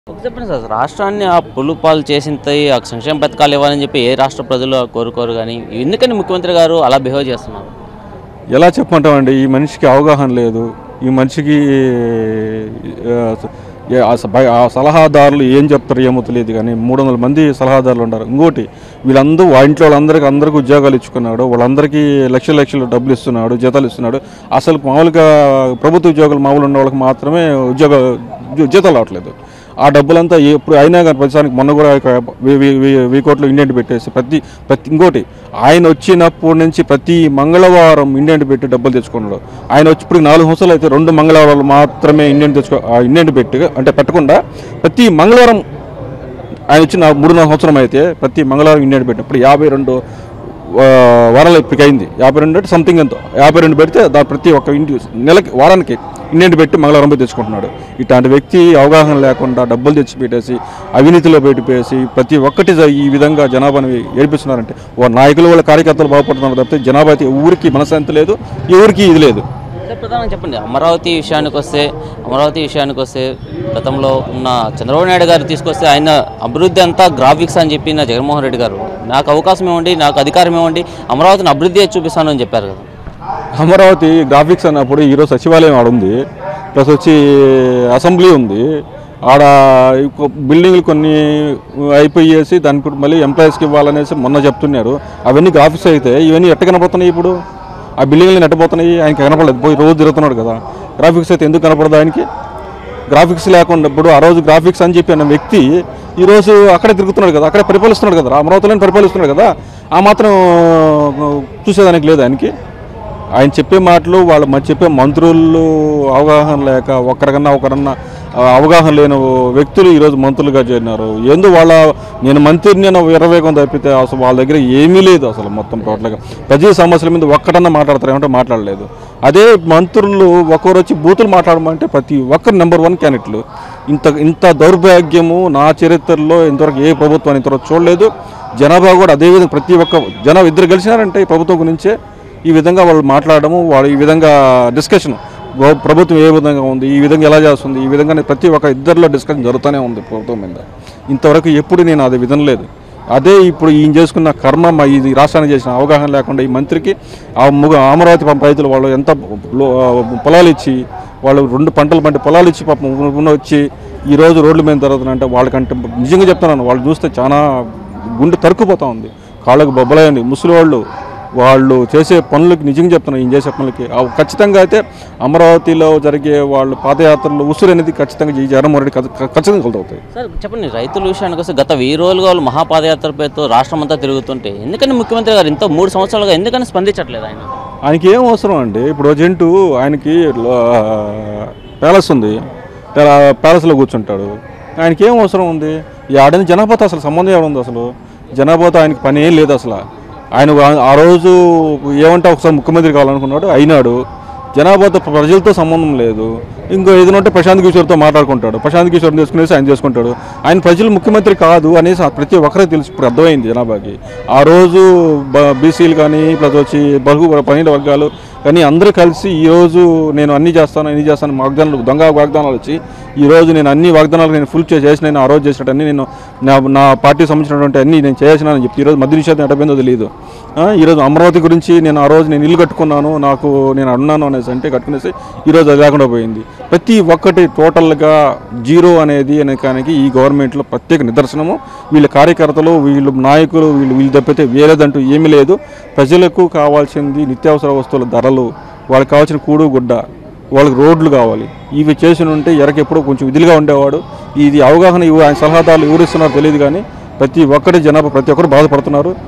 ఒక చెప్పండి సార్ రాష్ట్రాన్ని ఆ పులుపాలు చేసింది ఆ సంక్షేమ పథకాలు ఇవ్వాలని చెప్పి ఏ రాష్ట్ర ప్రజలు కోరుకోరు కానీ ఎందుకని ముఖ్యమంత్రి గారు అలా బిహేవ్ చేస్తున్నారు ఎలా చెప్పమంటామండి ఈ మనిషికి అవగాహన లేదు ఈ మనిషికి ఆ, ఏ- ఆ స- బయ- ఆ సలహాదారులు ఏం చెప్తారు ఏమో తెలియదు కానీ మూడు వందల మంది సలహాదారులు ఉన్నారు ఇంకోటి వీళ్ళందరూ ఆ ఇంట్లో వాళ్ళందరికీ అందరికీ ఉద్యోగాలు ఇచ్చుకున్నాడు వాళ్ళందరికీ లక్షల లక్షలు డబ్బులు ఇస్తున్నాడు జీతాలు ఇస్తున్నాడు అసలు మామూలుగా ప్రభుత్వ ఉద్యోగాలు మామూలు ఉన్న వాళ్ళకి మాత్రమే ఉద్యోగ ఉద్యో- జీతాలు రావట్లేదు ఆ డబ్బులంతా ఎప్పుడు అయినా కానీ ప్రతిసారికి మొన్న కూడా ఒక వెయ్యి- వెయ్యి- వెయ్యి- వెయ్యి కోట్లు ఇండియన్ పెట్టేసి ప్రతి ప్రతి ఇంకోటి ఆయన వచ్చినప్పటి నుంచి ప్రతి మంగళవారం ఇండియన్ పెట్టి డబ్బులు తెచ్చుకున్నాడు ఆయన వచ్చి ఇప్పుడు నాలుగు సంవత్సరాలు అయితే రెండు మంగళవారాలు మాత్రమే ఇండియన్ తెచ్చుకో ఆ ఇండియన్ పెట్టి అంటే పెట్టకుండా ప్రతి మంగళవారం ఆయన వచ్చి నా మూడున్నర సంవత్సరం అయితే ప్రతి మంగళవారం ఇండియన్ పెట్టి ఇప్పుడు యాభై రెండు ఆ, వారాలు ఇప్పటికి అయింది యాభై రెండు అంటే సంథింగ్ ఎంతో యాభై రెండు పెడితే దా ప్రతి ఒక్క ఇంటి నెలకి వారానికి ఇండియన్ పెట్టి మంగళవారం పోయి తెచ్చుకుంటున్నాడు ఇట్లాంటి వ్యక్తి అవగాహన లేకుండా డబ్బులు తెచ్చి పెట్టేసి అవినీతిలో పెట్టిపేసి ప్రతి ఒక్కటి జ- ఈ విధంగా జనాభాని ఏడిపిస్తున్నారంటే ఓ నాయకులు వాళ్ళ కార్యకర్తలు బాగుపడుతున్నారు తప్పితే జనాభా అయితే ఊరికి మనశాంతి లేదు ఎవరికి ఇది లేదు సార్ ప్రధానంగా చెప్పండి అమరావతి విషయానికి వస్తే అమరావతి విషయానికి వస్తే గతంలో ఉన్న చంద్రబాబు నాయుడు గారు తీసుకొస్తే ఆయన అభివృద్ధి అంతా గ్రాఫిక్స్ అని చెప్పిన జగన్మోహన్ రెడ్డి గారు నాకు అవకాశం ఇవ్వండి నాకు అధికారం ఇవ్వండి అమరావతిని అభివృద్ధి చేసి చూపిస్తాను అని చెప్పారు కదా అమరావతి గ్రాఫిక్స్ అన్నప్పుడు ఈరోజు సచివాలయం ఆడ ఉంది ప్లస్ వచ్చి అసెంబ్లీ ఉంది ఆడ ఇంకో బిల్డింగ్లు కొన్ని అయిపోయేసి దానికి ఇప్పుడు మళ్ళీ ఎంప్లాయీస్కి ఇవ్వాలనేసి మొన్న చెప్తున్నారు అవన్నీ గ్రాఫిక్స్ అయితే ఇవన్నీ ఎట్ట కనపడుతున్నాయి ఇప్పుడు ఆ బిల్డింగ్లు ఎట్టబోతున్నాయి ఆయనకి కనపడలేదు పోయి రోజు తిరుగుతున్నాడు కదా గ్రాఫిక్స్ అయితే ఎందుకు కనపడదు ఆయనకి గ్రాఫిక్స్ లేకుండా ఇప్పుడు ఆ రోజు గ్రాఫిక్స్ అని చెప్పిన వ్యక్తి ఈరోజు అక్కడే తిరుగుతున్నాడు కదా అక్కడే పరిపాలిస్తున్నాడు కదా అమరావతిలోనే పరిపాలిస్తున్నాడు కదా ఆ మాత్రం చూసేదానికి లేదు ఆయనకి ఆయన చెప్పే మాటలు వాళ్ళ మ- చెప్పే మంత్రులు అవగాహన లేక ఒకరికన్నా ఒకరన్నా ఆ, అవగాహన లేని వ్యక్తులు ఈరోజు మంత్రులుగా చేరినారు ఏందో వాళ్ళ నేను మంత్రిని నేను విరవేగం తప్పితే అసలు వాళ్ళ దగ్గర ఏమీ లేదు అసలు మొత్తం టోటల్గా ప్రజల సమస్యల మీద ఒక్కడన్నా మాట్లాడతారు ఏమంటే మాట్లాడలేదు అదే మంత్రులు ఒకరు వచ్చి బూతులు మాట్లాడమంటే ప్రతి ఒక్కరు నెంబర్ వన్ క్యాండిడేట్లు ఇంత ఇంత దౌర్భాగ్యము నా చరిత్రలో ఇంతవరకు ఏ ప్రభుత్వాన్ని ఇంతవరకు చూడలేదు జనాభా కూడా అదేవిధంగా ప్రతి ఒక్క జనాభా ఇద్దరు కలిసినారంటే ఈ ప్రభుత్వం గురించే ఈ విధంగా వాళ్ళు మాట్లాడము వాళ్ళు ఈ విధంగా డిస్కషన్ గో- ప్రభుత్వం ఏ విధంగా ఉంది ఈ విధంగా ఎలా చేస్తుంది ఈ విధంగా ప్రతి ఒక్క ఇద్దరిలో డిస్కషన్ జరుగుతూనే ఉంది ప్రభుత్వం మీద ఇంతవరకు ఎప్పుడు నేను అది వినలేదు అదే ఇప్పుడు ఈయన చేసుకున్న కర్మ మా ఇది రాష్ట్రానికి చేసిన అవగాహన లేకుండా ఈ మంత్రికి ఆ ముగ అమరావతి పాపం రైతులు వాళ్ళు ఎంత లో- పొలాలు ఇచ్చి వాళ్ళు రెండు పంటలు పండి పొలాలు ఇచ్చి పాపం ఉన్న వచ్చి ఈ రోజు రోడ్ల మీద జరుగుతున్నాయంటే వాళ్ళకంటే నిజంగా చెప్తున్నాను వాళ్ళు చూస్తే చాలా గుండె తరుక్కుపోతా ఉంది కాళ్ళకు బొబ్బలాయండి ముసలి వాళ్ళు వాళ్ళు చేసే పనులకి నిజంగా చెప్తున్నాను ఈయన చేసే పనులకి ఆ ఖచ్చితంగా అయితే అమరావతిలో జరిగే వాళ్ళు పాదయాత్రలు ఉసురు అనేది ఖచ్చితంగా ఈ జగన్మోహన్ రెడ్డి ఖ- ఖచ్చితంగా కొలుతవుతాయి సార్ చెప్పండి రైతుల విషయానికి వస్తే గత వెయ్యి రోజులుగా వాళ్ళు మహాపాదయాత్ర పేరుతో రాష్ట్రం అంతా తిరుగుతుంటే ఎందుకని ముఖ్యమంత్రి గారు ఇంత మూడు సంవత్సరాలుగా ఎందుకని స్పందించట్లేదు ఆయన ఆయనకి ఏం అవసరం అండి ఇప్పుడు అర్జెంటు ఆయనకి ప్యాలెస్ ఉంది ప్యాల- ప్యాలెస్లో కూర్చుంటాడు ఆయనకి ఏం అవసరం ఉంది ఈ ఆడని జనాభాతో అసలు సంబంధం ఏముంది అసలు జనాభాతో ఆయనకి పని ఏం లేదు అసలు ఆయన ఆ- ఆ రోజు ఏమంటే ఒకసారి ముఖ్యమంత్రి కావాలనుకున్నాడు అయినాడు జనాభాతో ప్రజలతో సంబంధం లేదు ఇంకో ఏదైనా ఉంటే ప్రశాంత్ కిషోర్తో మాట్లాడుకుంటాడు ప్రశాంత్ కిషోర్ చేసుకునేసి ఆయన చేసుకుంటాడు ఆయన ప్రజలు ముఖ్యమంత్రి కాదు అనేసి ప్రతి ఒక్కరికి తెలిసి ఇప్పుడు అర్థమైంది జనాభాకి ఆ రోజు బీసీలు కానీ ప్లస్ వచ్చి బహు పన్నెండు వర్గాలు కానీ అందరూ కలిసి ఈ రోజు నేను అన్ని చేస్తాను అన్ని చేస్తాను వాగ్దానాలు దొంగ వాగ్దానాలు వచ్చి ఈ రోజు నేను అన్ని వాగ్దానాలు నేను ఫుల్ చేసి నేను ఆ రోజు చేసినట్టు అన్ని నేను నా నా పార్టీ సంబంధించినటువంటి అన్ని నేను చేసినానని చెప్పి ఈరోజు మధ్య నిషేధం ఎడపోయిందో తెలియదు ఆ, ఈరోజు అమరావతి గురించి నేను ఆ రోజు నేను ఇల్లు కట్టుకున్నాను నాకు నేను అన్నాను అనేసి అంటే కట్టుకునేసి ఈరోజు అది లేకుండా పోయింది ప్రతి ఒక్కటి టోటల్గా జీరో అనేది అనేకానికి ఈ గవర్నమెంట్లో ప్రత్యేక నిదర్శనము వీళ్ళ కార్యకర్తలు వీళ్ళు నాయకులు వీళ్ళు వీళ్ళు తప్పితే వేరేదంటూ ఏమీ లేదు ప్రజలకు కావాల్సింది నిత్యావసర వస్తువుల ధరలు వాళ్ళకి కావాల్సిన కూడు గుడ్డ వాళ్ళకి రోడ్లు కావాలి ఇవి చేసి ఉంటే ఎరకెప్పుడో కొంచెం విధులుగా ఉండేవాడు ఇది అవగాహన ఇవ్వ- ఆయన సలహాదారులు ఎవరు ఇస్తున్నారో తెలియదు కానీ ప్రతి ఒక్కరి జనాభా ప్రతి ఒక్కరు బాధపడుతున్నారు